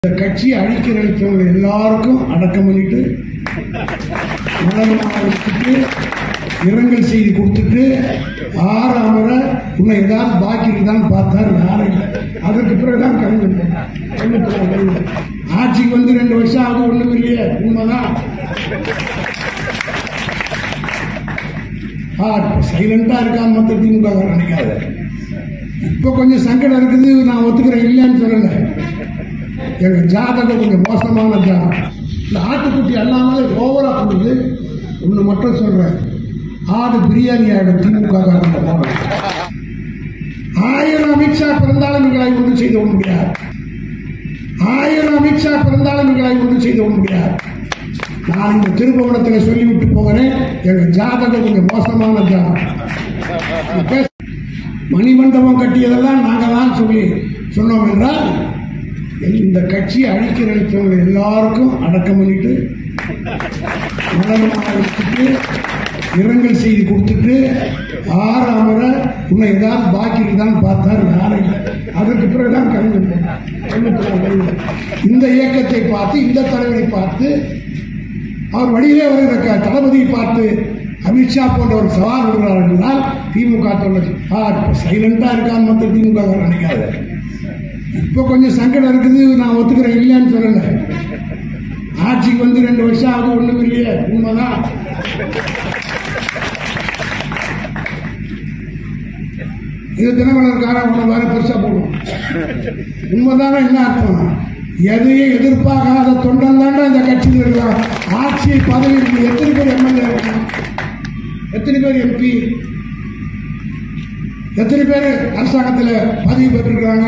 இந்த கட்சியை அழிக்க நினைத்தவங்க எல்லாருக்கும் அடக்கம் பண்ணிட்டு மலர் மாலை வச்சுட்டு இரங்கல் செய்தி கொடுத்துட்டு ஆறு அமர உன்னை ஏதாவது பாக்கி இருந்தான்னு பார்த்தார் யாரும் இல்லை அதற்கு பிறகுதான் கலைஞர் போனார். கலைஞர் போனார் கலைஞர். ஆட்சிக்கு வந்து ரெண்டு வருஷம் ஆகுது ஒண்ணும் இல்லையே உண்மைதான் சைலண்டா இருக்கான்னு மத்த திமுக காரன் நினைக்காத இப்ப கொஞ்சம் சங்கடம் இருக்குது நான் ஒத்துக்கிறேன் இல்லைன்னு சொல்லல எங்க ஜாதகம் கொஞ்சம் மோசமான ஜாதகம் இந்த ஆட்டுக்குட்டி எல்லாமே ஓவரா பண்ணுது ஒண்ணு மட்டும் சொல்றேன் ஆடு பிரியாணி ஆயிடும் திமுக காரங்க போனது ஆயிரம் அமித்ஷா பிறந்தாலும் எங்களை ஒன்றும் செய்து கொள்ள முடியாது ஆயிரம் அமித்ஷா பிறந்தாலும் எங்களை ஒன்றும் செய்து கொள்ள முடியாது நான் இந்த திருபுவனத்தில் சொல்லிவிட்டு போகிறேன் எங்க ஜாதகம் கொஞ்சம் மோசமான ஜாதகம் நான் பேச- மணிமண்டபம் கட்டியதெல்லாம் நாங்கள் தான் சொல்லி சொன்னோம் என்றால் இந்த கட்சியை அழிக்க நினைத்தவங்க எல்லாருக்கும் அடக்கம் பண்ணிட்டு மலர் மாலை வச்சுட்டு இரங்கல் செய்தி கொடுத்துட்டு ஆறு அமர உன்னை ஏதாவது பாக்கி இருந்தான்னு பார்த்தார் யாரும் இல்லை அதற்கு பிறகுதான் கலைஞர் போனார். கலைஞர் போனார் கலைஞர். இந்த இயக்கத்தை பார்த்து இந்த தலைவரை பார்த்து அவர் வழியிலே வருகிற க- தளபதியை பார்த்து அமித்ஷா போன்ற ஒரு சவால் விடுகிறார் என்றால் திமுக தொண்டர் சைலண்டா இருக்கான்னு மட்டும் திமுக காரன் நினைக்காத இப்ப கொஞ்சம் சங்கடம் இருக்குது நான் ஒத்துக்கிறேன் இல்லைன்னு சொல்லல ஆட்சிக்கு வந்து ரெண்டு வருஷம் ஆகுது ஒண்ணும் இல்லையே உண்மைதான் இது தினமலர்காரன் ஒன்று வேற பெருசா போடும் உண்மைதானே என்ன அர்த்தம் எதையும் எதிர்பார்க்காத தொண்டன் தானே இந்த கட்சியில் இருக்கான் ஆட்சி பதவி இருக்கு. எத்தனை பேர் எம்எல்ஏ இருக்காங்க எத்தனை பேர் எம்பி எத்தனை பேர் அரசாங்கத்தில் பதவி பெற்றிருக்கிறாங்க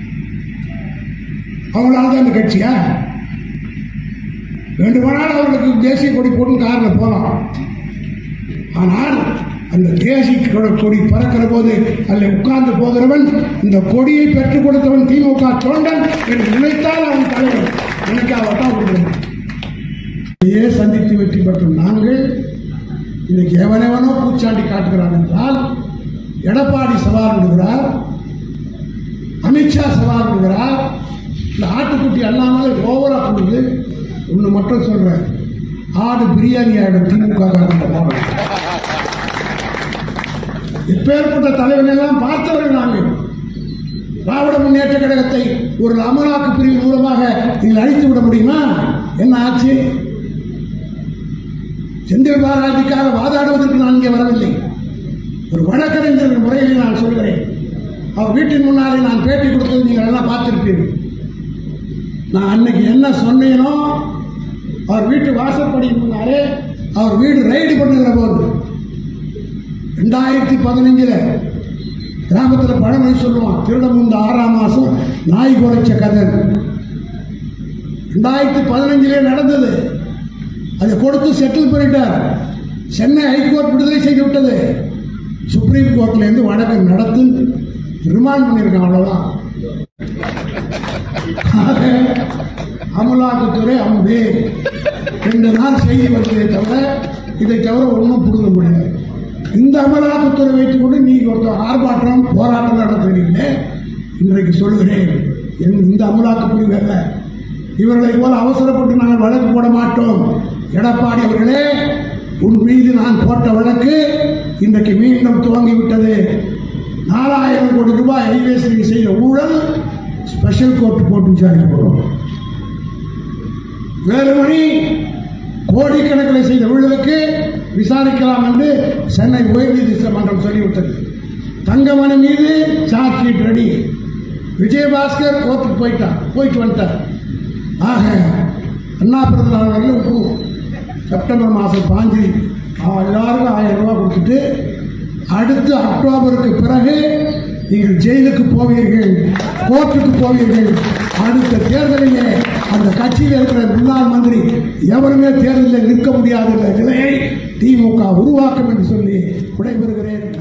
அவங்களால தான் இந்த கட்சியா வேண்டுமானால் அவர்களுக்கு தேசிய கொடி போட்டு காரில் போகலாம் ஆனால் அந்த தேசிய கொ- கொடி பறக்கிற போது அதில் உட்கார்ந்து போகிறவன் இந்த கொடியை பெற்றுக் கொடுத்தவன் திமுக தொண்டன் என்று நினைத்தால் அவன் தலைவர் நினைக்காவத்தான் கொடுக்கணும் இதையே சந்தித்து வெற்றி பெற்ற நாங்கள் இன்னைக்கு எவனெவனோ பூச்சாண்டி காட்டுகிறான் என்றால் எடப்பாடி சவால் விடுகிறார் அமித்ஷா சவால் விடுகிறார் இந்த ஆட்டுக்குட்டி எல்லாமே ஓவரா கொடுக்குது ஒன்று மட்டும் சொல்றேன் ஆடு பிரியாணி ஆயிடும் திமுக காரங்க போனது இப்பேற்பட்ட தலைவனை எல்லாம் பார்த்தவர்கள் நாங்கள் திராவிட முன்னேற்ற கழகத்தை ஒரு அமலாக்க பிரிவு மூலமாக நீங்கள் அழித்து விட முடியுமா என்ன ஆச்சு செந்தில் பாலாஜிக்காக வாதாடுவதற்கு நான் இங்கே வரவில்லை ஒரு வழக்கறிஞர் முறையில் நான் சொல்கிறேன் அவர் வீட்டின் முன்னாலே நான் பேட்டி கொடுத்தது நீங்கள் எல்லாம் பார்த்திருப்பீர்கள் நான் அன்னைக்கு என்ன சொன்னேனோ அவர் வீட்டு வாசப்படி முன்னாலே அவர் வீடு ரைடு பண்ணுகிற போது ரெண்டாயிரத்தி பதினஞ்சுல கிராமத்தில் பழமொழி சொல்லுவான் திருடம் இந்த ஆறாம் மாசம் நாய் குறைச்ச கதை ரெண்டாயிரத்தி பதினஞ்சிலே நடந்தது அதை கொடுத்து செட்டில் பண்ணிட்டார் சென்னை ஹைகோர்ட் விடுதலை செய்து விட்டது சுப்ரீம் கோர்ட்ல இருந்து வழக்கு நடத்து ரிமாண்ட் பண்ணியிருக்காங்க அவ்வளவுதான் ஆக, அமலாக்கத்துறை அம்பு ரெண்டு நாள் செய்தி வந்ததே தவிர இதை தவிர ஒன்றும் புரித முடியாது இந்த அமலாக்கத்துறை வைத்துக் கொண்டு நீங்க ஒருத்தர் ஆர்ப்பாட்டம் போராட்டம் நடத்துறீங்களே இன்றைக்கு சொல்கிறேன் எங்க- இந்த அமலாக்கத்துறை அல்ல இவர்களை போல அவசரப்பட்டு நாங்கள் வழக்கு போட மாட்டோம் எடப்பாடி அவர்களே உன் மீது நான் போட்ட வழக்கு இன்றைக்கு மீண்டும் துவங்கிவிட்டது நாலாயிரம் கோடி ரூபாய் ஹைவேஸ் நீங்க செய்த ஊழல் ஸ்பெஷல் கோர்ட் போட்டு விசாரிக்கப்படும் வேலுமணி கோடிக்கணக்கில் செய்த ஊழலுக்கு விசாரிக்கலாம் என்று சென்னை உயர்நீதிமன்றம் சொல்லிவிட்டது தங்கமணி மீது சார்ஜ் ஷீட் ரெடி விஜயபாஸ்கர் கோர்ட்டுக்கு போயிட்டார் போயிட்டு வந்துட்டார் ஆக அண்ணா பிறந்த நாள் வரையிலும் உப்பு செப்டம்பர் மாதம் பாஞ்சு எல்லாருக்கும் ஆயிரம் ரூபாய் கொடுத்துட்டு அடுத்து அக்டோபருக்கு பிறகு நீங்கள் ஜெயிலுக்கு போவீர்கள் கோர்ட்டுக்கு போவீர்கள் அடுத்த தேர்தலிலே அந்த கட்சியில் இருக்கிற முன்னாள் மந்திரி எவருமே தேர்தலில் நிற்க முடியாத நிலையை திமுக உருவாக்கும் என்று சொல்லி விடைபெறுகிறேன்